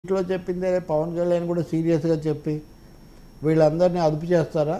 ఇంట్లో చెప్పిందే పవన్ కళ్యాణ్ కూడా సీరియస్గా చెప్పి వీళ్ళందరినీ అదుపు చేస్తారా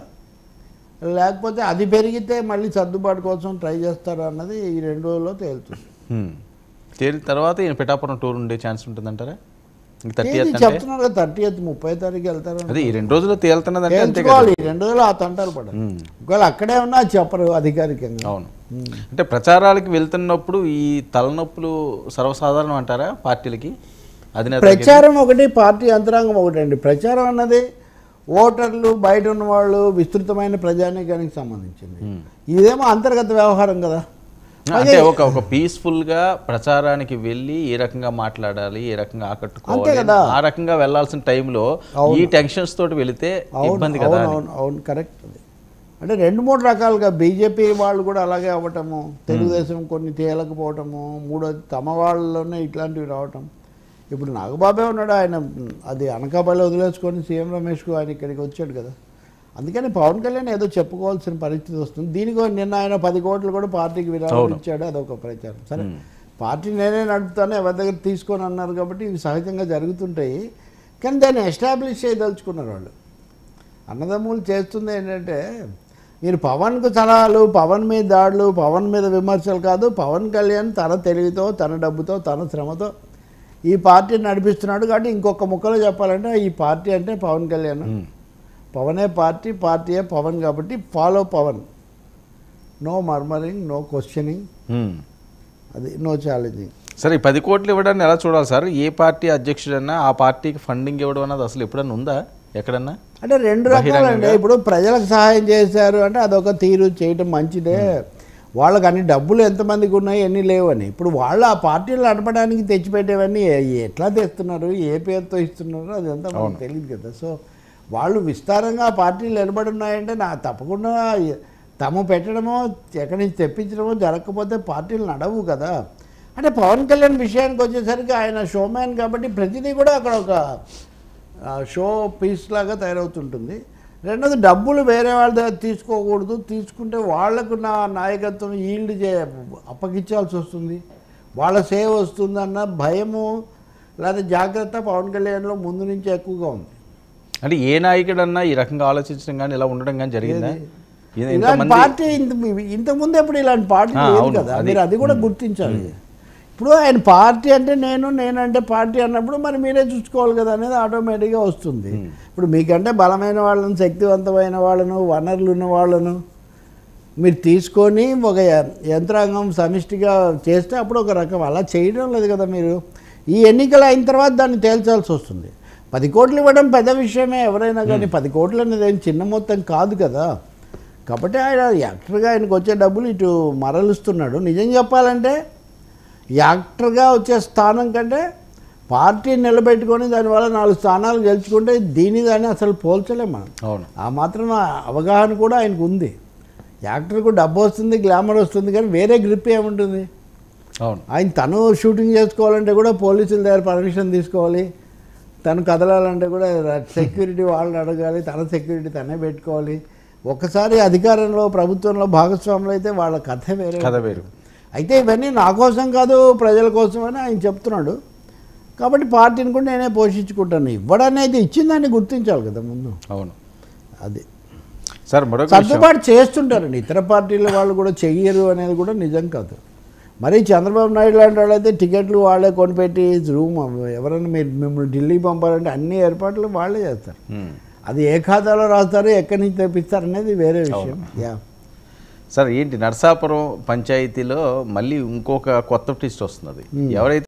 లేకపోతే అది పెరిగితే మళ్ళీ సర్దుబాటు కోసం ట్రై చేస్తారా అన్నది ఈ రెండు రోజుల్లో తేలుతుంది హ్మ్. తేలిన తర్వాత ఈయన పిఠాపురం టూర్ ఉండే ఛాన్స్ ఉంటుందంటారా ఇంక థర్టీ ఇది అంటే చెప్తున్నారు కదా థర్టీ ఎయిత్ ముప్పై తారీఖు వెళ్తారు అదే ఈ రెండు రోజుల్లో తేలుతున్నదంటే అంతే కదా తేల్చుకోవాలి ఈ రెండు రోజులు ఆ తంటాలు పడాలి హ్మ్. ఒకవేళ అక్కడే ఉన్నా చెప్పరు అధికారికంగా అవును అంటే ప్రచారాలకి వెళ్తున్నప్పుడు ఈ తలనొప్పులు సర్వసాధారణం అంటారా పార్టీలకి అధినేత ప్రచారం ఒకటి పార్టీ యంత్రాంగం ఒకటి అండి ప్రచారం అన్నది ఓటర్లు బయట ఉన్న వాళ్ళు విస్తృతమైన ప్రజానీకానికి సంబంధించింది ఇదేమో అంతర్గత వ్యవహారం కదా అంటే ఒక ఒక పీస్ఫుల్ గా ప్రచారానికి వెళ్ళి ఏ రకంగా మాట్లాడాలి ఏ రకంగా అంతే ఆకట్టుకోవాలి కదా. ఆ రకంగా వెళ్ళాల్సిన టైంలో ఈ టెన్షన్స్ తోటి వెళితే ఇబ్బంది కదా అవును అవును అవును కరెక్ట్ అది అంటే రెండు మూడు రకాలుగా బీజేపీ వాళ్ళు కూడా అలాగే అవ్వటము తెలుగుదేశం కొన్ని తేలకపోవటము మూడోది తమ వాళ్ళలోనే ఇట్లాంటివి రావటం ఇప్పుడు నాగబాబే ఉన్నాడు ఆయన అది అనకాపల్లి వదిలేసుకొని సీఎం రమేష్కు ఆయన ఇక్కడికి వచ్చాడు కదా అందుకని పవన్ కళ్యాణ్ ఏదో చెప్పుకోవాల్సిన పరిస్థితి వస్తుంది దీనికి నిన్న ఆయన పది కోట్లు కూడా పార్టీకి విరాళం ఇచ్చాడు అదొక ప్రచారం సరే పార్టీ నేనే నడుపుతాను ఎవరి దగ్గర తీసుకొని అన్నారు కాబట్టి ఇవి సహజంగా జరుగుతుంటాయి కానీ దాన్ని ఎస్టాబ్లిష్ చేయదలుచుకున్నారు వాళ్ళు అన్నదమ్ములు చేస్తుంది ఏంటంటే మీరు పవన్కు సలహాలు పవన్ మీద దాడులు పవన్ మీద విమర్శలు కాదు పవన్ కళ్యాణ్ తన తెలివితో తన డబ్బుతో తన శ్రమతో ఈ పార్టీని నడిపిస్తున్నాడు కాబట్టి ఇంకొక ముక్కలో చెప్పాలంటే ఈ పార్టీ అంటే పవన్ కళ్యాణ్ పవనే పార్టీ పార్టీయే పవన్ కాబట్టి follow Pawan no murmuring no questioning hmm. అది నో ఛాలెంజింగ్ సరే ఈ పది కోట్లు ఇవ్వడాన్ని ఎలా చూడాలి సార్ ఏ పార్టీ అధ్యక్షుడన్నా ఆ పార్టీకి ఫండింగ్ ఇవ్వడం అన్నది అసలు ఎప్పుడన్నా ఉందా ఎక్కడన్నా అంటే రెండు రకాలండి ఇప్పుడు ప్రజలకు సహాయం చేశారు అంటే అదొక తీరు చేయటం మంచిదే వాళ్ళకి అన్ని డబ్బులు ఎంతమందికి ఉన్నాయి ఎన్ని లేవని ఇప్పుడు వాళ్ళు ఆ పార్టీలు నడపడానికి తెచ్చిపెట్టేవన్నీ ఎ- ఎట్లా తెస్తున్నారు ఏ పేరుతో ఇస్తున్నారు అదంతా మనకు తెలియదు కదా సో వాళ్ళు విస్తారంగా ఆ పార్టీలు నిలబడి ఉన్నాయంటే నా తప్పకుండా తమ పెట్టడమో ఎక్కడి నుంచి తెప్పించడమో జరగకపోతే పార్టీలు నడవు కదా అంటే పవన్ కళ్యాణ్ విషయానికి వచ్చేసరికి ఆయన షోమ్యాన్ కాబట్టి ప్రతిదీ కూడా అక్కడ ఒక ఆ, షో పీస్ లాగా తయారవుతుంటుంది రెండోది డబ్బులు వేరే వాళ్ళ దగ్గర తీసుకోకూడదు తీసుకుంటే వాళ్లకు నా నాయకత్వం ఈల్డ్ చే అప్పగించాల్సి వస్తుంది వాళ్ళ సేవ వస్తుందన్న భయము లేదా జాగ్రత్త పవన్ కళ్యాణ్లో ముందు నుంచి ఎక్కువగా ఉంది అంటే ఏ నాయకుడన్నా ఈ రకంగా ఆలోచించడం కానీ ఇలా ఉండడం కానీ జరిగిందా ఇది ఇలాంటి ఇంతమంది పార్టీ ఇంత ఇంతకుముందు ఎప్పుడు ఇలాంటి పార్టీ ఆ, లేదు అవును, కదా అది- మీరు అది కూడా గుర్తించాలి ఇప్పుడు ఆయన పార్టీ అంటే నేను నేనంటే పార్టీ అన్నప్పుడు మరి మీరే చూసుకోవాలి కదా అనేది ఆటోమేటిక్గా వస్తుంది ఇప్పుడు మీకంటే బలమైన వాళ్ళను శక్తివంతమైన వాళ్ళను వనరులు ఉన్న వాళ్ళను మీరు తీసుకొని ఒక య- యంత్రాంగం సమిష్టిగా చేస్తే అప్పుడు ఒక రకం అలా చేయడం లేదు కదా మీరు ఈ ఎన్నికలు అయిన తర్వాత దాన్ని తేల్చాల్సి వస్తుంది పది కోట్లు ఇవ్వడం పెద్ద విషయమే ఎవరైనా కానీ పది కోట్లు అనేది ఏం చిన్న మొత్తం కాదు కదా కాబట్టి ఆయన యాక్టర్గా ఆయనకు వచ్చే డబ్బులు ఇటు మరలుస్తున్నాడు నిజం చెప్పాలంటే యాక్టర్గా వచ్చే స్థానం కంటే పార్టీ నిలబెట్టుకొని దానివల్ల నాలుగు స్థానాలు గెలుచుకుంటే దీని దాన్ని అసలు పోల్చలేం మనం అవును ఆ మాత్రం అవగాహన కూడా ఆయనకు ఉంది యాక్టర్కు డబ్బు వస్తుంది గ్లామర్ వస్తుంది కానీ వేరే గ్రిప్ ఏముంటుంది అవును ఆయన తను షూటింగ్ చేసుకోవాలంటే కూడా పోలీసుల దగ్గర పర్మిషన్ తీసుకోవాలి తను కదలాలంటే కూడా సెక్యూరిటీ వాళ్ళని అడగాలి తన సెక్యూరిటీ తనే పెట్టుకోవాలి ఒక్కసారి అధికారంలో ప్రభుత్వంలో భాగస్వాములు అయితే వాళ్ళ కథ వేరే కథ వేరు అయితే ఇవన్నీ నా కోసం కాదు ప్రజల కోసం అని ఆయన చెప్తున్నాడు కాబట్టి పార్టీని కూడా నేనే పోషించుకుంటాను ఇవ్వడనేది ఇచ్చిందాన్ని గుర్తించాలి కదా ముందు అవును అది సార్ మరొక విషయం సర్దుబాటు చేస్తుంటారండి ఇతర పార్టీల వాళ్ళు కూడా చెయ్యరు అనేది కూడా నిజం కాదు మరి చంద్రబాబు నాయుడు లాంటి వాళ్ళైతే టికెట్లు వాళ్ళే కొనిపెట్టి రూమ్ ఎవరైనా మీరు మిమ్మల్ని ఢిల్లీకి పంపాలంటే అన్ని ఏర్పాట్లు వాళ్ళే చేస్తారు హ్మ్. అది ఏ ఖాతాలో రాస్తారు ఎక్కడి నుంచి తెప్పిస్తారు అనేది వేరే విషయం యా సార్ ఏంటి నర్సాపురం పంచాయతీలో మళ్ళీ ఇంకొక కొత్త ట్విస్ట్ వస్తున్నది ఎవరైతే